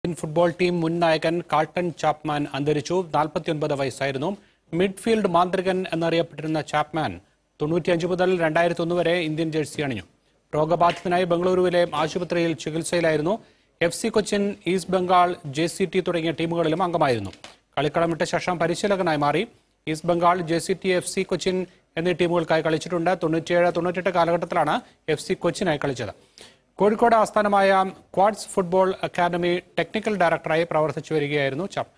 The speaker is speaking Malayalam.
ഇന്ത്യൻ ഫുട്ബോൾ ടീം മുൻ നായകൻ കാൾട്ടൺ ചാപ്മാൻ അന്തരിച്ചു നാൽപ്പത്തിയൊൻപത് വയസ്സായിരുന്നു മിഡ്ഫീൽഡ് മാന്ത്രികൻ എന്നറിയപ്പെട്ടിരുന്ന ചാപ്മാൻ തൊണ്ണൂറ്റിയഞ്ച് മുതൽ രണ്ടായിരത്തി ഒന്ന് വരെ ഇന്ത്യൻ ജേഴ്സി അണിഞ്ഞു രോഗബാധിതനായി ബംഗളൂരുവിലെ ആശുപത്രിയിൽ ചികിത്സയിലായിരുന്നു F C Cochin East Bengal J C T തുടങ്ങിയ ടീമുകളിലും അംഗമായിരുന്നു കളിക്കളം വിട്ട ശേഷം പരിശീലകനായി മാറി East Bengal J C T F C Cochin എന്നീ ടീമുകൾക്കായി കളിച്ചിട്ടുണ്ട് തൊണ്ണൂറ്റിയേഴ് തൊണ്ണൂറ്റെട്ട് കാലഘട്ടത്തിലാണ് എഫ് സി കൊച്ചിനായി കളിച്ചത് കോഴിക്കോട് ആസ്ഥാനമായ ക്വാഡ്സ് ഫുട്ബോൾ അക്കാദമി ടെക്നിക്കൽ ഡയറക്ടറായി പ്രവർത്തിച്ചു വരികയായിരുന്നു ചാപ്മാൻ